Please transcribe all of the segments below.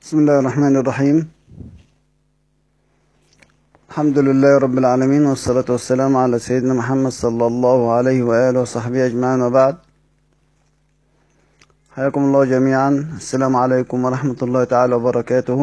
بسم الله الرحمن الرحيم الحمد لله رب العالمين والصلاة والسلام على سيدنا محمد صلى الله عليه وآله وصحبه أجمعين وبعد حياكم الله جميعا السلام عليكم ورحمة الله تعالى وبركاته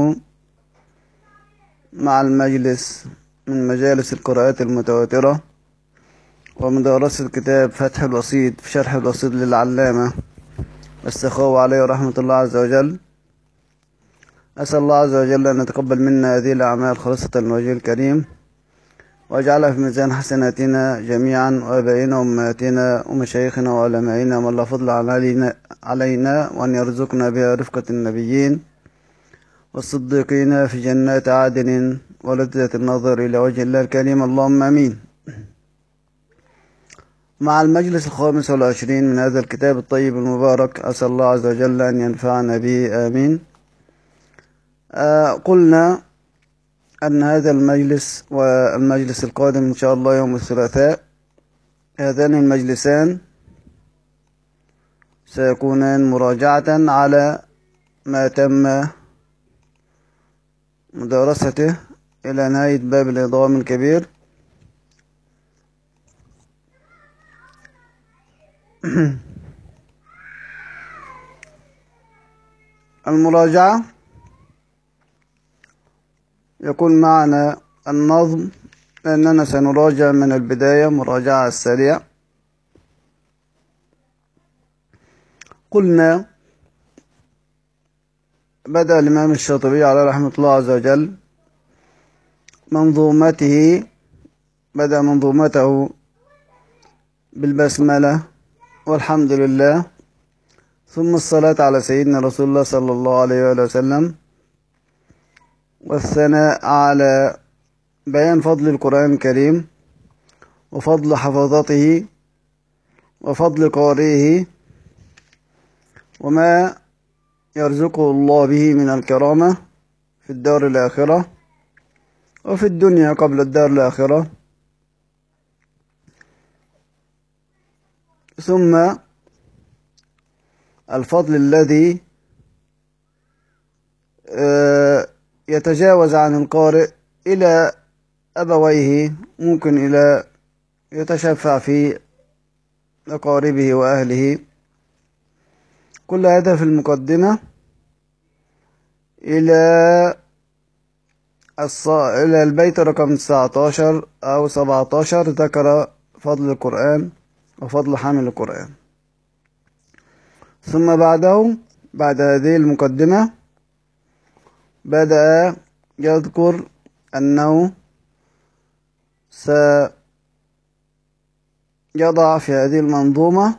مع المجلس من مجالس القراءات المتواترة ومدرسة كتاب فتح الوسيط في شرح الوسيط للعلامة السخاوي عليه رحمة الله عز وجل أسأل الله عز وجل أن يتقبل منا هذه الأعمال خالصة لوجهه الكريم ويجعلها في ميزان حسناتنا جميعا وآبائنا وأمهاتنا ومشايخنا وعلمائنا من لا فضل علينا, علينا وأن يرزقنا بها رفقة النبيين والصديقين في جنات عدن ولذة النظر إلى وجه الله الكريم اللهم آمين مع المجلس الخامس والعشرين من هذا الكتاب الطيب المبارك أسأل الله عز وجل أن ينفعنا به آمين آه قلنا أن هذا المجلس والمجلس القادم إن شاء الله يوم الثلاثاء هذان المجلسان سيكونان مراجعة على ما تم مدارسته إلى نهاية باب الإضغام الكبير المراجعة يكون معنا النظم لأننا سنراجع من البداية مراجعة السريع قلنا بدأ الإمام الشاطبي على رحمة الله عز وجل منظومته بدأ منظومته بالبسملة والحمد لله ثم الصلاة على سيدنا رسول الله صلى الله عليه وآله وسلم والثناء على بيان فضل القرآن الكريم وفضل حفظته وفضل قارئه وما يرزقه الله به من الكرامة في الدار الآخرة وفي الدنيا قبل الدار الآخرة ثم الفضل الذي يتجاوز عن القارئ إلى أبويه ممكن إلى يتشفع في أقاربه وأهله كل هذا في المقدمة إلى الص... إلى البيت رقم 19 أو 17 ذكر فضل القرآن وفضل حامل القرآن ثم بعده بعد هذه المقدمة بدأ يذكر أنه سيضع في هذه المنظومة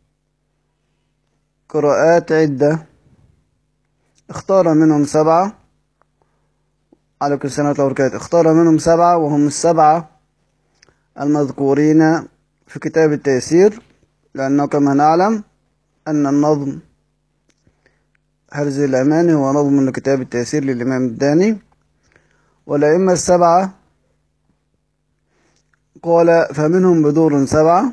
قراءات عدة اختار منهم سبعة على كل سنة وبركاته اختار منهم سبعة وهم السبعة المذكورين في كتاب التيسير لأنه كما نعلم أن النظم هرز الأماني هو نظم لكتاب التيسير للإمام الداني والأئمة السبعة قال فمنهم بدور سبعة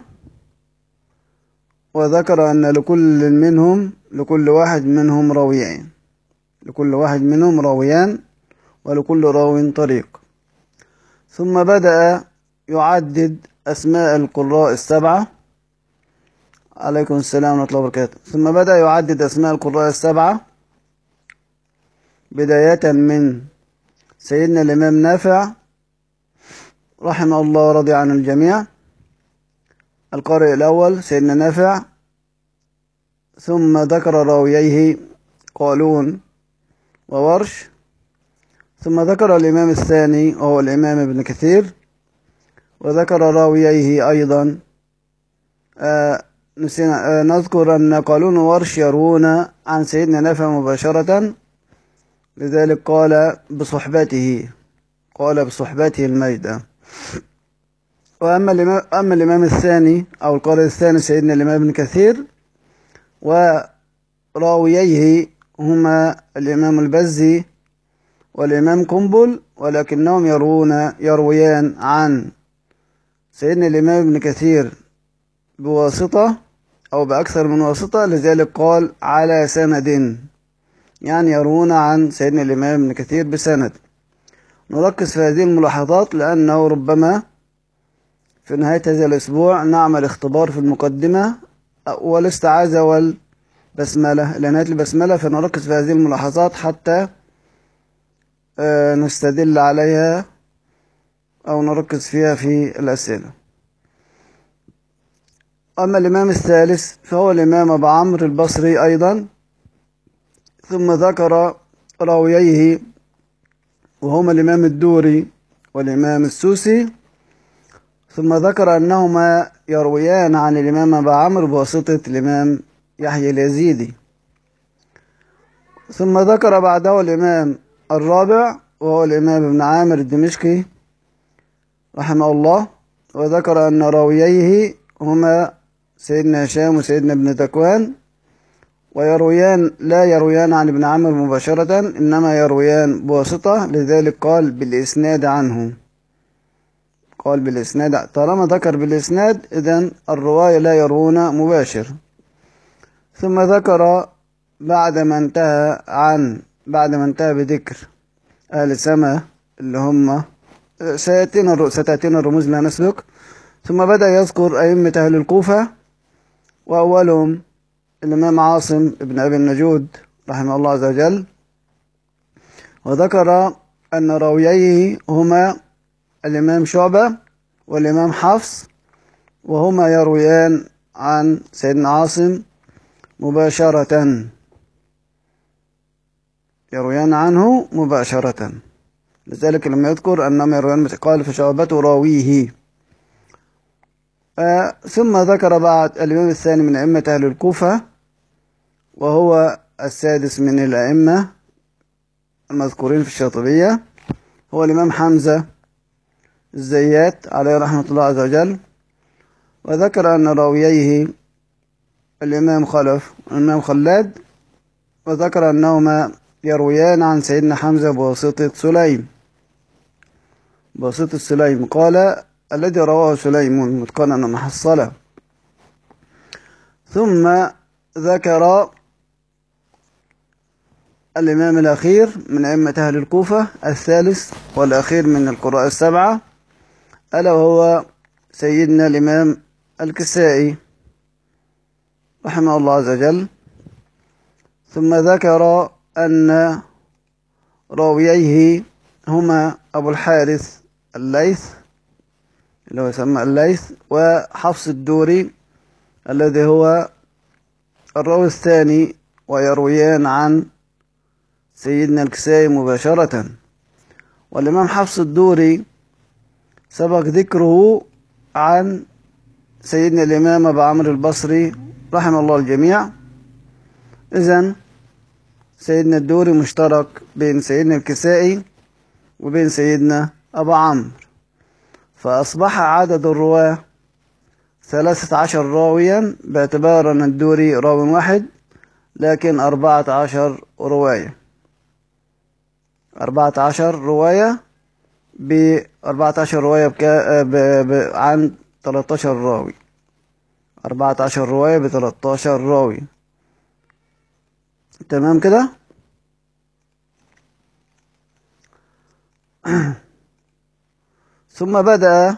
وذكر أن لكل منهم لكل واحد منهم راويين لكل واحد منهم راويان ولكل راو طريق ثم بدأ يعدد أسماء القراء السبعة عليكم السلام ورحمة الله وبركاته ثم بدأ يعدد أسماء القراء السبعة بداية من سيدنا الإمام نافع رحمه الله ورضي عن الجميع القارئ الأول سيدنا نافع ثم ذكر راوييه قالون وورش ثم ذكر الإمام الثاني وهو الإمام ابن كثير وذكر راوييه أيضا آه نسينا نذكر أن قالون وورش يروون عن سيدنا نافع مباشرة لذلك قال بصحبته قال بصحبته المجد وأما الإمام, أما الإمام الثاني أو القارئ الثاني سيدنا الإمام ابن كثير وراوييه هما الإمام البزي والإمام قنبل ولكنهم يروون يرويان عن سيدنا الإمام ابن كثير بواسطة أو بأكثر من واسطة لذلك قال على سند يعني يروون عن سيدنا الإمام ابن كثير بسند نركز في هذه الملاحظات لأنه ربما في نهاية هذا الأسبوع نعمل اختبار في المقدمة والاستعاذة والبسملة لنهاية البسملة فنركز في هذه الملاحظات حتى نستدل عليها أو نركز فيها في الأسئلة أما الإمام الثالث فهو الإمام أبو عمرو البصري أيضا ثم ذكر راوييه وهما الإمام الدوري والإمام السوسي ثم ذكر أنهما يرويان عن الإمام أبا عمرو بواسطة الإمام يحيى اليزيدي ثم ذكر بعده الإمام الرابع وهو الإمام ابن عامر الدمشقي رحمه الله وذكر أن راوييه هما سيدنا هشام وسيدنا ابن تكوان ويرويان لا يرويان عن ابن عمرو مباشرة إنما يرويان بواسطة لذلك قال بالإسناد عنه قال بالإسناد طالما ذكر بالإسناد إذن الرواية لا يروون مباشر ثم ذكر بعد ما انتهى عن بعد ما انتهى بذكر أهل السماء اللي هم سيأتينا ستأتينا الرموز لا نسبق ثم بدأ يذكر أئمة أهل الكوفة وأولهم الإمام عاصم بن أبي النجود رحمه الله عز وجل وذكر أن راوييه هما الإمام شعبة والإمام حفص وهما يرويان عن سيدنا عاصم مباشرة يرويان عنه مباشرة لذلك لما يذكر أنهم يرويان قال فشعبة راويه آه ثم ذكر بعد الإمام الثاني من أئمة أهل الكوفة وهو السادس من الأئمة المذكورين في الشاطبية هو الإمام حمزة الزيات عليه رحمة الله عز وجل وذكر أن راوييه الإمام خلف والإمام خلاد وذكر أنهما يرويان عن سيدنا حمزة بواسطة سليم بواسطة سليم قال الذي رواه سليم متقنا محصلة ثم ذكر الإمام الأخير من أئمة أهل الكوفة الثالث والأخير من القراء السبعة ألا وهو سيدنا الإمام الكسائي رحمه الله عز وجل ثم ذكر أن راوييه هما أبو الحارث الليث اللي هو يسمى الليث وحفص الدوري الذي هو الراوي الثاني ويرويان عن سيدنا الكسائي مباشرة والإمام حفص الدوري سبق ذكره عن سيدنا الإمام أبو عمرو البصري رحم الله الجميع إذن سيدنا الدوري مشترك بين سيدنا الكسائي وبين سيدنا أبو عمرو فأصبح عدد الرواة ثلاثة عشر راويا باعتبار أن الدوري راو واحد لكن أربعة عشر رواية أربعة عشر رواية بأربعة عشر رواية بكا ب... ب... عن تلاتاشر راوي أربعة عشر رواية بتلاتاشر راوي تمام كده ثم بدأ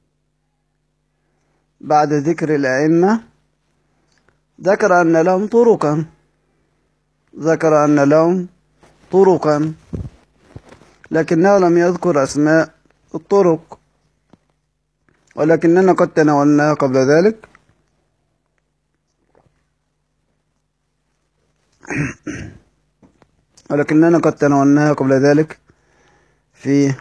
بعد ذكر الأئمة ذكر أن لهم طرقا ذكر أن لهم طرقا لكنه لم يذكر أسماء الطرق ولكننا قد تناولناها قبل ذلك ولكننا قد تناولناها قبل ذلك في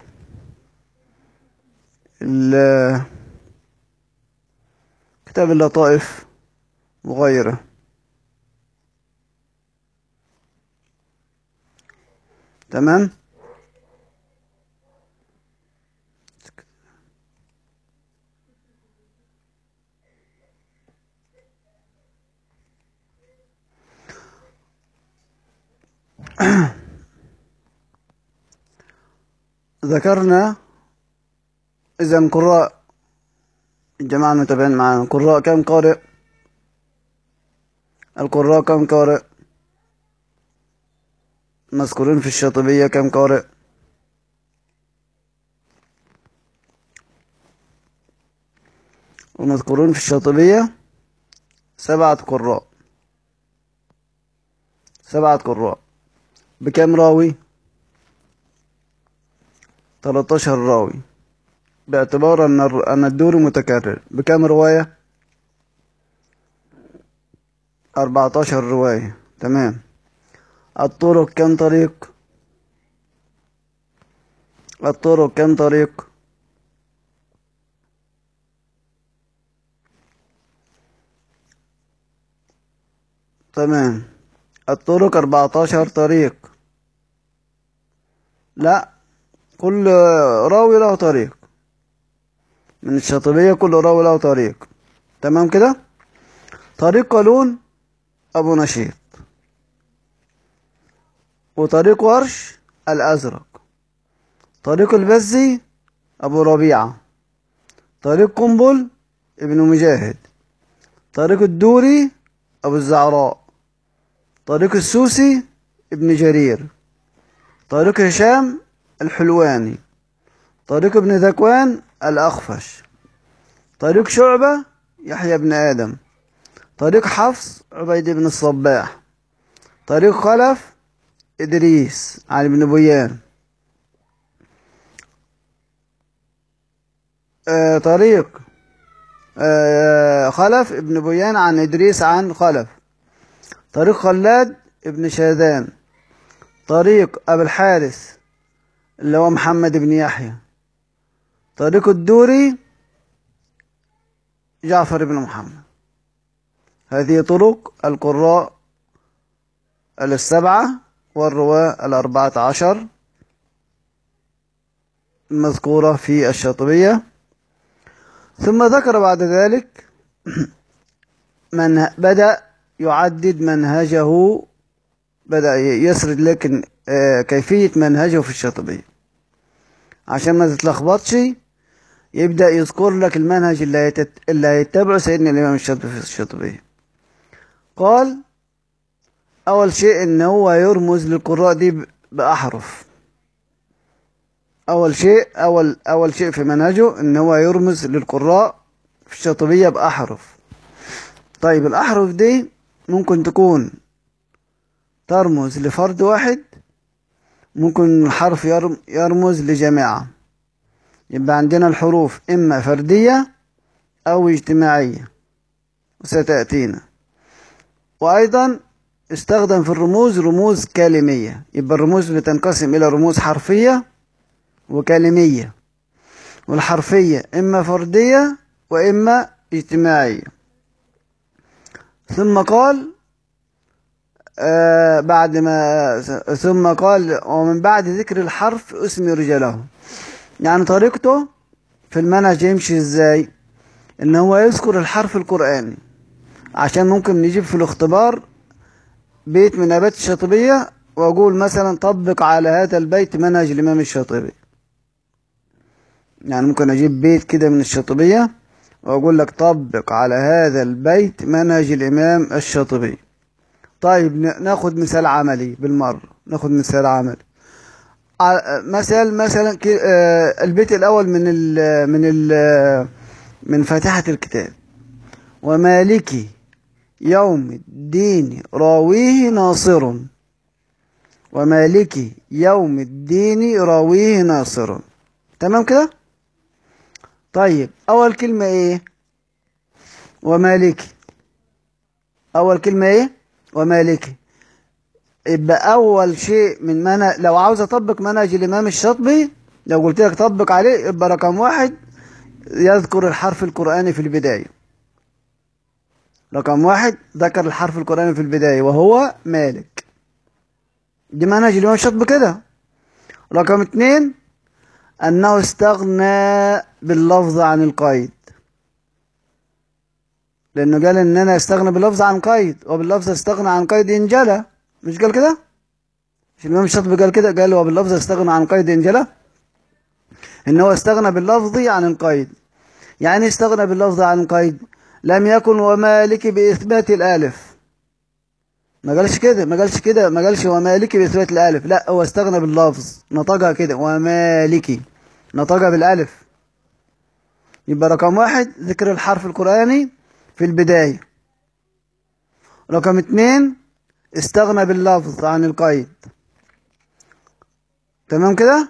كتاب اللطائف وغيره تمام ذكرنا إذا قراء الجماعة المتابعين معنا قراء كم قارئ القراء كم قارئ مذكورين في الشاطبية كم قارئ ومذكورون في الشاطبية سبعة قراء سبعة قراء بكم راوي 13 راوي باعتبار أن أن الدور متكرر بكم رواية 14 رواية تمام الطرق كم طريق الطرق كم طريق تمام الطرق 14 طريق لا كل راوي له طريق من الشاطبية كل راوي له طريق تمام كده طريق قالون أبو نشيط وطريق ورش الأزرق طريق البزي أبو ربيعة طريق قنبل ابن مجاهد طريق الدوري أبو الزعراء طريق السوسي ابن جرير طريق هشام الحلواني طريق ابن ذكوان الأخفش طريق شعبة يحيى بن آدم طريق حفص عبيد بن الصباح طريق خلف إدريس علي بن بويان آه طريق آه خلف ابن بويان عن إدريس عن خلف طريق خلاد ابن شاذان طريق أبي الحارث اللي هو محمد بن يحيى طريق الدوري جعفر بن محمد هذه طرق القراء السبعة والرواة الأربعة عشر المذكورة في الشاطبية ثم ذكر بعد ذلك من بدأ يعدد منهجه بدأ يسرد لك كيفية منهجه في الشاطبية عشان ما تتلخبطش يبدأ يذكر لك المنهج اللي, هيتت... اللي هيتبعه سيدنا الإمام الشاطبي في الشاطبية قال أول شيء إن هو يرمز للقراء دي بأحرف أول شيء أول أول شيء في منهجه إن هو يرمز للقراء في الشاطبية بأحرف طيب الأحرف دي ممكن تكون ترمز لفرد واحد ممكن الحرف يرمز لجماعة يبقى عندنا الحروف إما فردية أو اجتماعية وستأتينا وأيضا استخدم في الرموز رموز كلمية يبقى الرموز بتنقسم إلى رموز حرفية وكلمية والحرفية إما فردية وإما اجتماعية ثم قال آه بعد ما ثم قال ومن بعد ذكر الحرف اسم رجاله يعني طريقته في المنهج يمشي ازاي ان هو يذكر الحرف القرآني عشان ممكن نجيب في الاختبار بيت من ابات الشاطبية واقول مثلا طبق على هذا البيت منهج الامام الشاطبي يعني ممكن اجيب بيت كده من الشاطبية واقول لك طبق على هذا البيت منهج الامام الشاطبي طيب ناخد مثال عملي بالمرة ناخد مثال عملي مثال مثلا البيت الاول من ال من ال من فاتحة الكتاب ومالكي يوم الدين راويه ناصر ومالكي يوم الدين راويه ناصر تمام كده طيب اول كلمة ايه ومالكي اول كلمة ايه ومالكي يبقى اول شيء من منهج لو عاوز اطبق منهج الامام الشاطبي لو قلت لك طبق عليه يبقى رقم واحد يذكر الحرف القرآني في البداية رقم واحد ذكر الحرف القرآني في البداية وهو مالك دي منهج الإمام الشاطبي كده رقم اتنين أنه استغنى باللفظ عن القيد لأنه قال إن أنا استغنى باللفظ عن قيد وباللفظ استغنى عن قيد انجلى مش قال كده؟ مش الإمام الشاطبي قال كده قال وباللفظ استغنى عن قيد انجلى إن هو استغنى باللفظ عن القيد يعني استغنى باللفظ عن القيد لم يكن ومالك بإثبات الآلف ما قالش كده ما قالش كده ما قالش ومالكي بإثبات الألف لا هو استغنى باللفظ نطقها كده ومالكي نطقها بالألف يبقى رقم واحد ذكر الحرف القرآني في البداية رقم اتنين استغنى باللفظ عن القيد تمام كده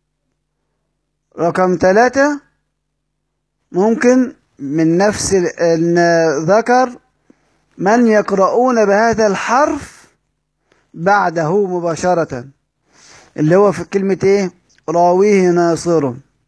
رقم ثلاثة ممكن من نفس ال- ان ذكر من يقرؤون بهذا الحرف بعده مباشرة اللي هو في كلمة ايه راويه ناصر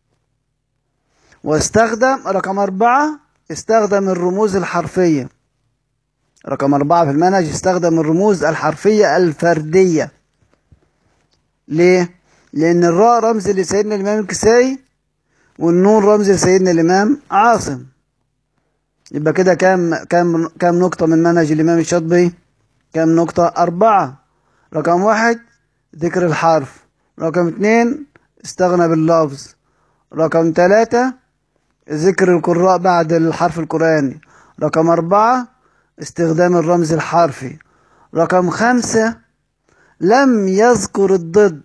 واستخدم رقم أربعة استخدم الرموز الحرفية رقم أربعة في المنهج استخدم الرموز الحرفية الفردية ليه؟ لأن الراء رمز لسيدنا الإمام الكسائي والنون رمز لسيدنا الإمام عاصم يبقى كده كام كام كام نقطة من منهج الإمام الشاطبي؟ كام نقطة؟ أربعة رقم واحد ذكر الحرف رقم اتنين استغنى باللفظ رقم ثلاثة ذكر القراء بعد الحرف القرآني رقم أربعة استخدام الرمز الحرفي رقم خمسة لم يذكر الضد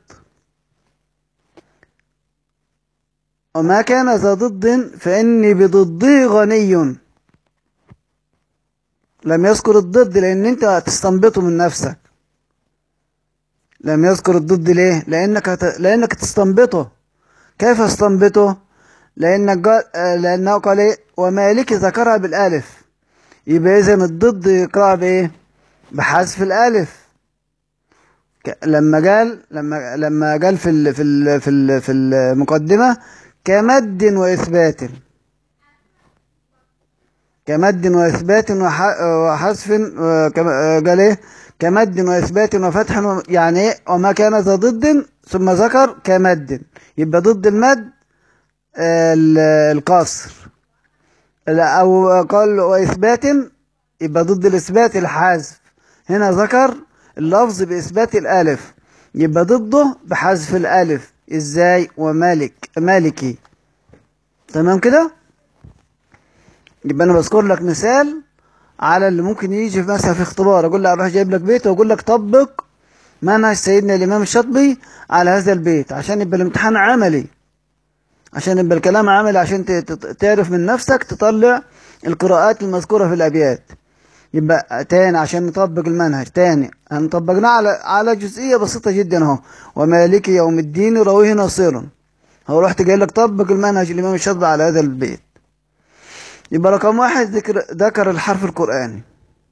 وما كان ذا ضد فإني بضده غني لم يذكر الضد لأن أنت هتستنبطه من نفسك لم يذكر الضد ليه؟ لأنك هت... لأنك تستنبطه كيف استنبطه؟ لأنك قال... آه، لأنه قال إيه؟ ومالك ذكرها بالألف يبقى إذا الضد يقرأ بإيه؟ بحذف الألف ك... لما قال لما لما قال في ال... في ال... في ال... في المقدمة كمد وإثبات كمد وإثبات وح... وحذف آه، كما- آه، قال إيه؟ كمد وإثبات وفتح و... يعني إيه؟ وما كان ذا ضد ثم ذكر كمد يبقى ضد المد آه، ال- القصر لا أو قال وإثبات يبقى ضد الإثبات الحذف هنا ذكر اللفظ بإثبات الألف يبقى ضده بحذف الألف إزاي ومالك مالكي تمام كده يبقى أنا بذكر لك مثال على اللي ممكن يجي في مثلا في اختبار أقول لك أروح جايب لك بيت وأقول لك طبق منهج سيدنا الإمام الشاطبي على هذا البيت عشان يبقى الامتحان عملي عشان يبقى الكلام عملي عشان ت- ت- تعرف من نفسك تطلع القراءات المذكورة في الأبيات يبقى تاني عشان نطبق المنهج تاني هنطبقناه على على جزئية بسيطة جدا اهو ومالك يوم الدين رويه ناصر هو رحت جاي لك طبق المنهج الإمام الشاطبي على هذا البيت يبقى رقم واحد ذكر ذكر الحرف القرآني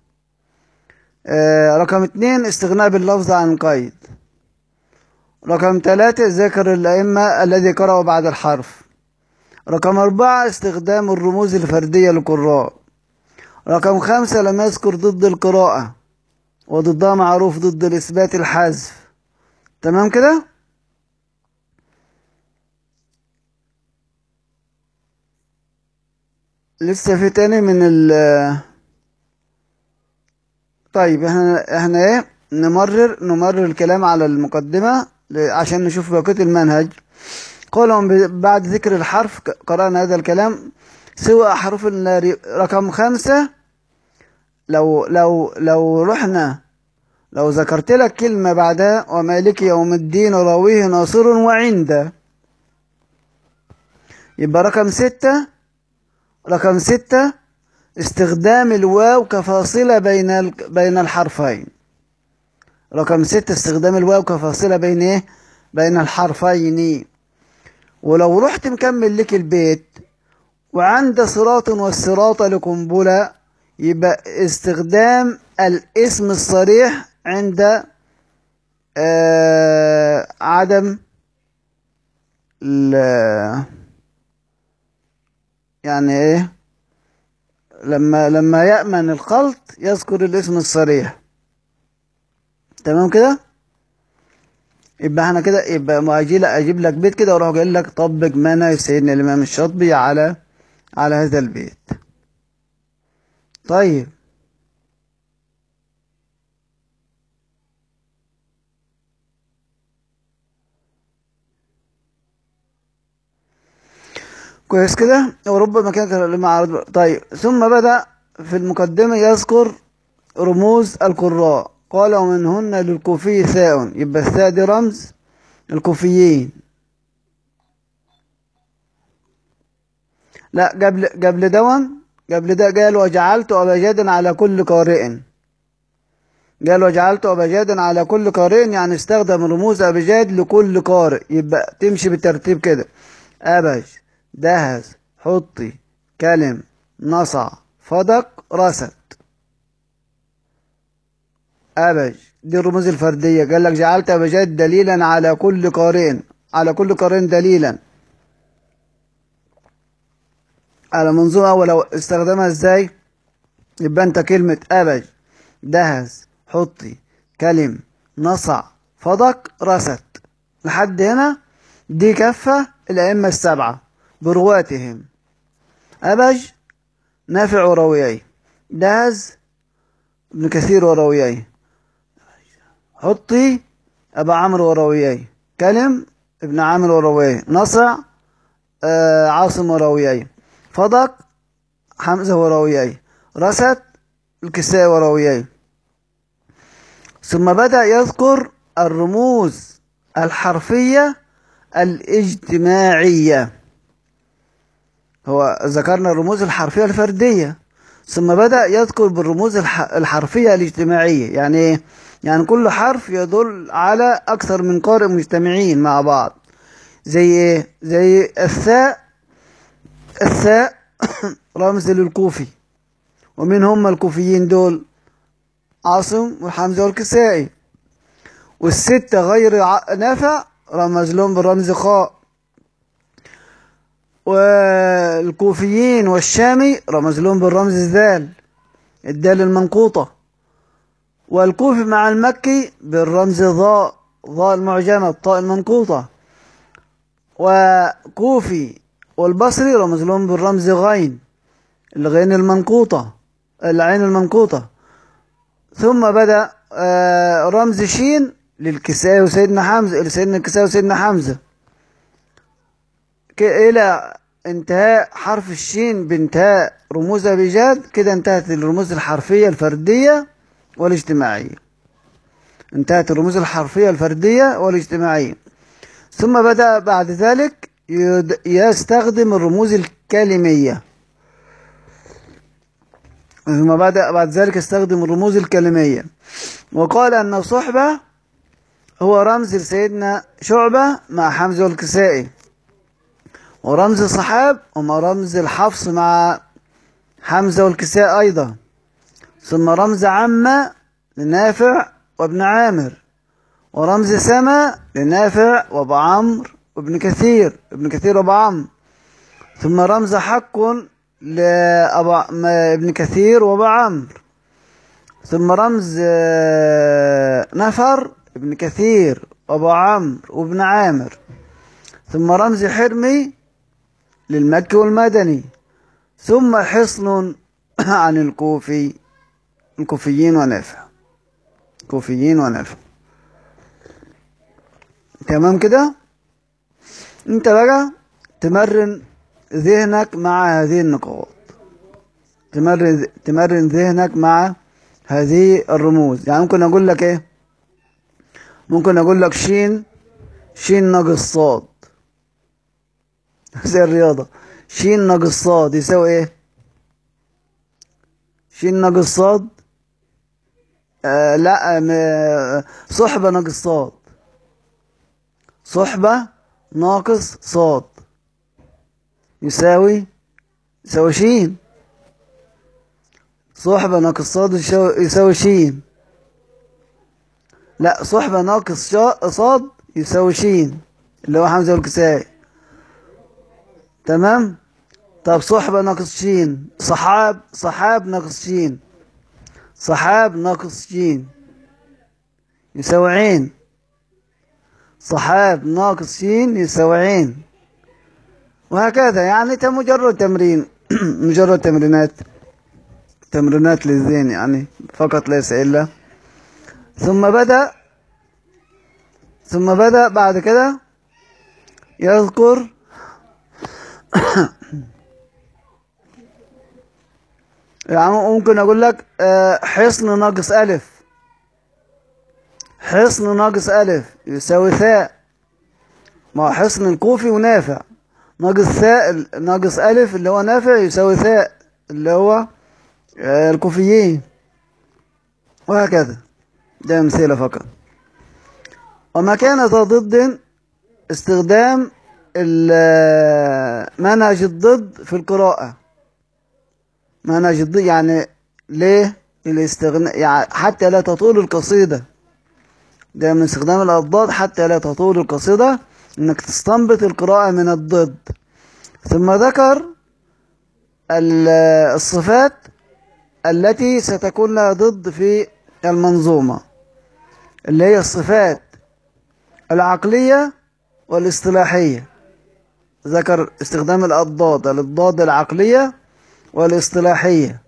آه رقم اتنين استغناء باللفظ عن قيد رقم ثلاثة ذكر الأئمة الذي قرأوا بعد الحرف رقم أربعة استخدام الرموز الفردية للقراء رقم خمسة لم يذكر ضد القراءة وضدها معروف ضد الإثبات الحذف تمام كده؟ لسه في تاني من ال طيب احنا احنا ايه نمرر نمرر الكلام على المقدمة ل- عشان نشوف بقية المنهج قولهم ب- بعد ذكر الحرف ق- قرأنا هذا الكلام سوى أحرف النار رقم خمسة لو لو لو رحنا لو ذكرت لك كلمة بعدها ومالك يوم الدين راويه ناصر وعند يبقى رقم ستة رقم ستة استخدام الواو كفاصلة بين ال- بين الحرفين رقم ستة استخدام الواو كفاصلة بين ايه بين الحرفين ولو رحت مكمل لك البيت وعند صراط والصراط لقنبلة يبقى استخدام الاسم الصريح عند آه عدم ال- يعني ايه لما لما يأمن الخلط يذكر الاسم الصريح تمام كده يبقى احنا كده يبقى مؤجل اجيب لك بيت كده واروح قايل لك طبق منهج سيدنا الامام الشاطبي على على هذا البيت طيب كويس كده وربما كانت المعارض طيب ثم بدأ في المقدمة يذكر رموز القراء قال ومنهن للكوفي ثاء يبقى الثاء دي رمز الكوفيين لا قبل قبل دون قبل ده قال وجعلت أبجادا على كل قارئ قال وجعلت أبجادا على كل قارئ يعني استخدم رموز أبجاد لكل قارئ يبقى تمشي بالترتيب كده أبج دهز حطي كلم نصع فدق رسد أبج دي الرموز الفردية قال لك جعلت أبجاد دليلا على كل قارئ على كل قارئ دليلا على منظومة ولو استخدمها ازاي يبقى انت كلمة أبج دهز حطي كلم نصع فضق رست لحد هنا دي كفة الأئمة السبعة برواتهم أبج نافع ورويي دهز ابن كثير ورويي حطي أبا عمرو ورويي كلم ابن عامر ورويي نصع آه عاصم ورويي فضق حمزة ورويي رست الكساء ورويي ثم بدأ يذكر الرموز الحرفية الاجتماعية هو ذكرنا الرموز الحرفية الفردية ثم بدأ يذكر بالرموز الحرفية الاجتماعية يعني ايه؟ يعني كل حرف يدل على أكثر من قارئ مجتمعين مع بعض زي ايه زي الثاء الثاء رمز للكوفي ومن هم الكوفيين دول عاصم والحمزة والكسائي والستة غير نافع رمز لهم بالرمز خاء والكوفيين والشامي رمز لهم بالرمز الذال الدال المنقوطة والكوفي مع المكي بالرمز ضاء ضاء المعجمة الطاء المنقوطة وكوفي والبصري رمز لهم بالرمز غين الغين المنقوطة العين المنقوطة ثم بدأ رمز شين للكساء وسيدنا حمزة لسيدنا الكساء وسيدنا حمزة إلى انتهاء حرف الشين بانتهاء رموز أبيجاد كده انتهت الرموز الحرفية الفردية والاجتماعية انتهت الرموز الحرفية الفردية والاجتماعية ثم بدأ بعد ذلك يستخدم الرموز الكلمية ثم بدأ بعد ذلك يستخدم الرموز الكلمية وقال أن صحبة هو رمز لسيدنا شعبة مع حمزة والكسائي ورمز صحاب هما رمز الحفص مع حمزة والكساء أيضا ثم رمز عمة لنافع وابن عامر ورمز سما لنافع وابو عمرو وابن كثير ابن كثير وابو عمرو ثم رمز حق لأبا ابن كثير وابو عمرو ثم رمز نفر ابن كثير وابو عمرو وابن عامر ثم رمز حرمي للمكي والمدني ثم حصن عن الكوفي الكوفيين ونافع كوفيين ونافع تمام كده انت بقى تمرن ذهنك مع هذه النقاط تمرن تمرن ذهنك مع هذه الرموز يعني ممكن اقول لك ايه ممكن اقول لك شين شين ناقص صاد زي الرياضة شين ناقص صاد يساوي ايه شين ناقص صاد آه لا آه صحبة ناقص صاد صحبة ناقص صاد يساوي يساوي شين صحبة ناقص صاد يساوي شين لا صحبة ناقص صاد يساوي شين اللي هو حمزة والكسائي تمام طب صحبة ناقص شين صحاب صحاب ناقص شين صحاب ناقص شين يساوي عين صحاب ناقص شين يساوي عين وهكذا يعني مجرد تمرين مجرد تمرينات تمرينات للذهن يعني فقط ليس إلا ثم بدأ ثم بدأ بعد كده يذكر يعني ممكن أقول لك حصن ناقص ألف حصن ناقص ألف يساوي ثاء ما هو حصن الكوفي ونافع ناقص ثاء ناقص ألف اللي هو نافع يساوي ثاء اللي هو آه، الكوفيين وهكذا ده أمثلة فقط وما كان ذا ضد استخدام ال- منهج الضد في القراءة منهج الضد يعني ليه الاستغناء يعني حتى لا تطول القصيدة ده من استخدام الأضداد حتى لا تطول القصيدة انك تستنبط القراءة من الضد ثم ذكر ال- الصفات التي ستكون لها ضد في المنظومة اللي هي الصفات العقلية والاصطلاحية ذكر استخدام الأضداد الأضداد العقلية والاصطلاحية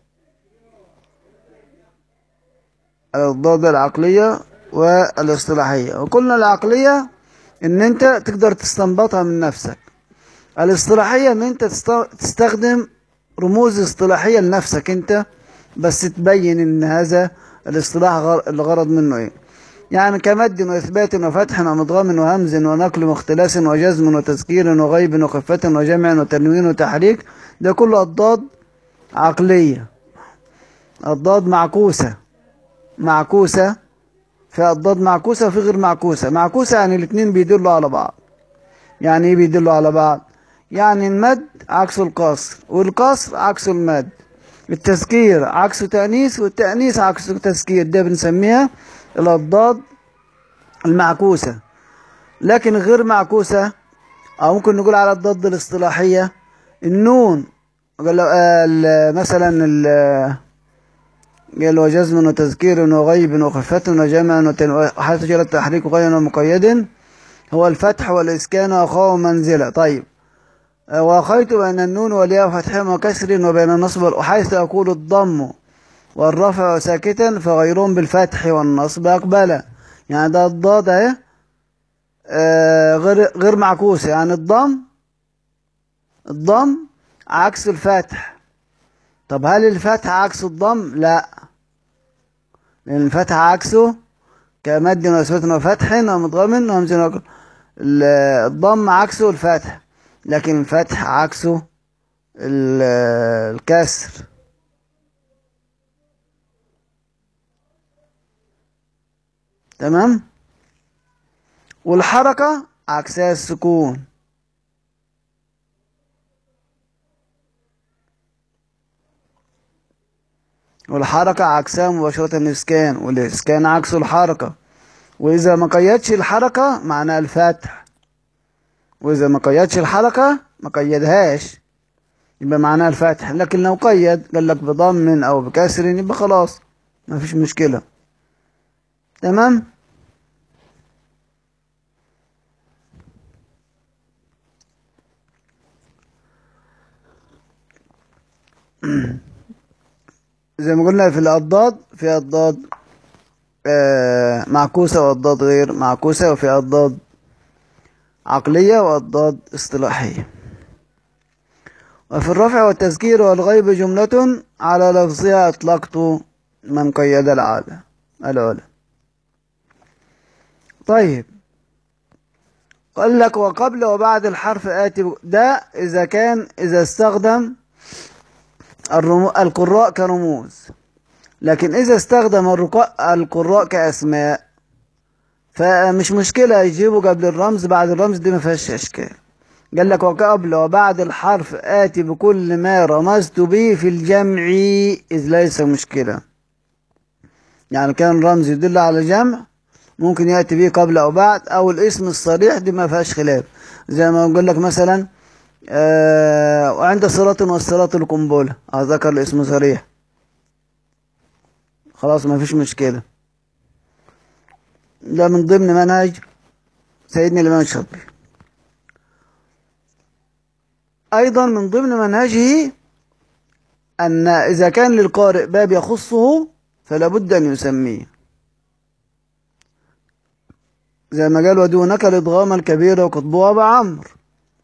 الأضداد العقلية والاصطلاحية وقلنا العقلية ان انت تقدر تستنبطها من نفسك الاصطلاحية ان انت تست- تستخدم رموز اصطلاحية لنفسك انت بس تبين ان هذا الاصطلاح غر- الغرض منه ايه يعني كمد واثبات وفتح ومضغم وهمز ونقل واختلاس وجزم وتذكير وغيب وخفة وجمع وتنوين وتحريك ده كله اضداد عقلية اضداد معكوسة معكوسة في اضداد معكوسة وفي غير معكوسة معكوسة يعني الاتنين بيدلوا على بعض يعني ايه بيدلوا على بعض يعني المد عكسه القصر والقصر عكسه المد التذكير عكسه تأنيث والتأنيث عكسه تذكير ده بنسميها الأضداد المعكوسة لكن غير معكوسة أو ممكن نقول على الضد الاصطلاحية النون قال له- آه، ال- مثلا ال- قال وجزم وتذكير وغيب وخفة وجمع وتن- وحيث جرى التحريك غير ومقيد هو الفتح والإسكان وأخاه منزلة طيب آه، وأخيت بين النون والياء فتح وكسر وبين النصب وال- وحيث أقول الضم والرفع ساكتا فغيرهم بالفتح والنصب أقبلا يعني ده الضاد اهي آه، غير غير معكوسة يعني الضم الضم عكس الفتح طب هل الفتح عكس الضم لا لأن الفتح عكسه كمد وإثبات وفتح ومضغم وهمز وكل ال- الضم عكسه الفتح لكن الفتح عكسه ال- الكسر تمام والحركة عكسها السكون والحركة عكسها مباشرة الإسكان والإسكان عكسه الحركة وإذا ما قيدش الحركة معناها الفتح وإذا ما قيدش الحركة ما قيدهاش يبقى معناها الفتح لكن لو قيد قال لك بضم أو بكسر يبقى خلاص ما فيش مشكلة تمام زي ما قلنا في الأضداد في أضداد آه، معكوسة وأضداد غير معكوسة وفي أضداد عقلية وأضداد اصطلاحية وفي الرفع والتذكير والغيب جملة على لفظها أطلقت من قيد العادة العلا طيب قال لك وقبل وبعد الحرف آتي ب- ده إذا كان إذا استخدم الرمو... القراء كرموز لكن إذا استخدم الرقاء القراء كأسماء فمش مشكلة يجيبوا قبل الرمز بعد الرمز دي ما فيهاش إشكال قال لك وقبل وبعد الحرف آتي بكل ما رمزت به في الجمع إذ ليس مشكلة يعني كان رمز يدل على جمع ممكن يأتي به قبل أو بعد أو الاسم الصريح دي ما فيهاش خلاف زي ما أقول لك مثلا آه وعند صلاة والصلاة القنبلة آه ذكر الاسم صريح خلاص ما فيش مشكلة ده من ضمن منهج سيدنا الإمام الشاطبي أيضا من ضمن منهجه أن إذا كان للقارئ باب يخصه فلا بد أن يسميه زي ما قال ودونك الإضغام الكبير وقطبها بعمر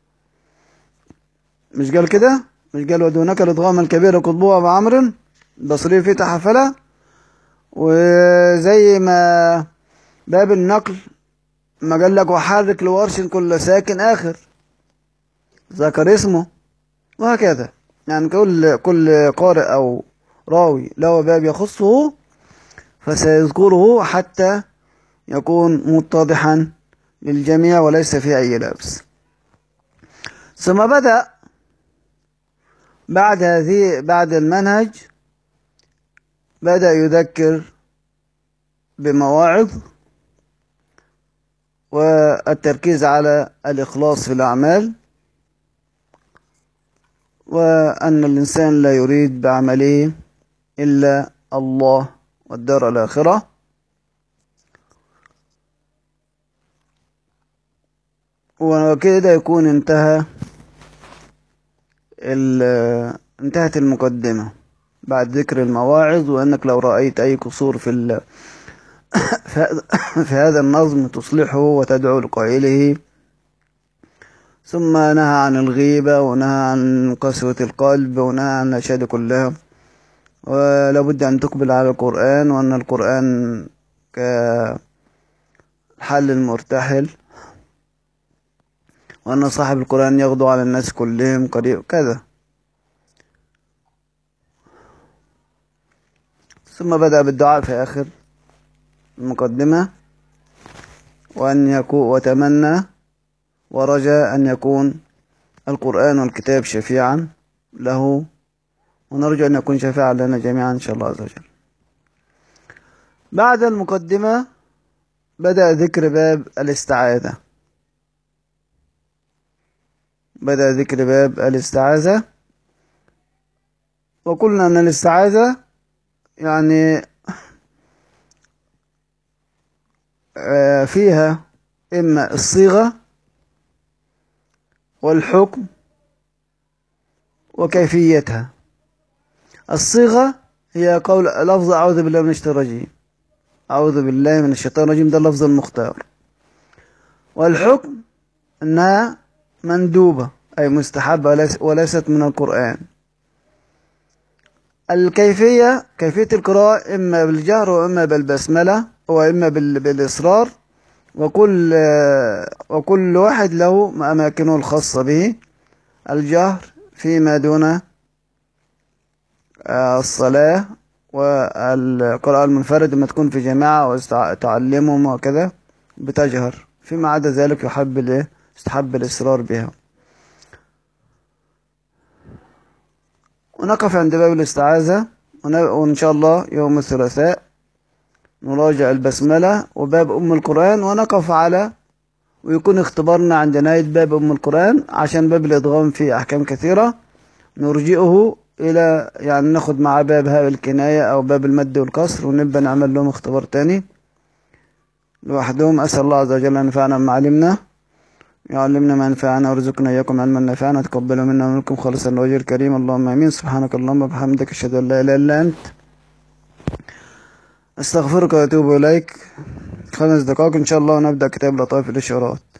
مش قال كده مش قال ودونك الإضغام الكبير وقطبها بعمر البصري فتح فلا وزي ما باب النقل ما قال لك وحرك لورش كل ساكن آخر ذكر اسمه وهكذا يعني كل كل قارئ أو راوي له باب يخصه فسيذكره حتى يكون متضحا للجميع وليس فيه أي لبس ثم بدأ بعد هذه بعد المنهج بدأ يذكر بمواعظ والتركيز على الإخلاص في الأعمال وأن الإنسان لا يريد بعمله إلا الله والدار الآخرة وكده يكون انتهى انتهت المقدمة بعد ذكر المواعظ وأنك لو رأيت أي قصور في ال... في هذا النظم تصلحه وتدعو لقائله ثم نهى عن الغيبة ونهى عن قسوة القلب ونهى عن الأشياء كلها ولابد أن تقبل على القرآن وأن القرآن كحل المرتحل وأن صاحب القرآن يغدو على الناس كلهم قريب كذا ثم بدأ بالدعاء في آخر المقدمة وأن يكون وتمنى ورجى أن يكون القرآن والكتاب شفيعا له ونرجو أن يكون شفيعا لنا جميعا إن شاء الله عز وجل بعد المقدمة بدأ ذكر باب الاستعاذة بدأ ذكر باب الاستعاذة وقلنا أن الاستعاذة يعني فيها إما الصيغة والحكم وكيفيتها الصيغة هي قول لفظ أعوذ بالله من الشيطان الرجيم أعوذ بالله من الشيطان الرجيم ده اللفظ المختار والحكم أنها مندوبة أي مستحبة وليست من القرآن الكيفية كيفية القراءة إما بالجهر وإما بالبسملة وإما بالإصرار وكل وكل واحد له أماكنه الخاصة به الجهر فيما دون الصلاة والقراءة المنفرد لما تكون في جماعة وتعلمهم وكذا بتجهر فيما عدا ذلك يحب يستحب الإصرار بها ونقف عند باب الاستعاذة وإن شاء الله يوم الثلاثاء نراجع البسملة وباب أم القرآن ونقف على ويكون اختبارنا عند نهاية باب أم القرآن عشان باب الإدغام فيه أحكام كثيرة نرجئه إلى يعني ناخد مع باب هاء الكناية أو باب المد والكسر ونبقى نعمل لهم اختبار تاني لوحدهم أسأل الله عز وجل أن ينفعنا بما علمنا يعلمنا ما ينفعنا ويرزقنا إياكم علما نافعا تقبل منا ومنكم خالصا لوجه الكريم اللهم آمين سبحانك اللهم وبحمدك أشهد أن لا إله إلا أنت أستغفرك وأتوب إليك خمس دقائق إن شاء الله ونبدأ كتاب لطائف الإشارات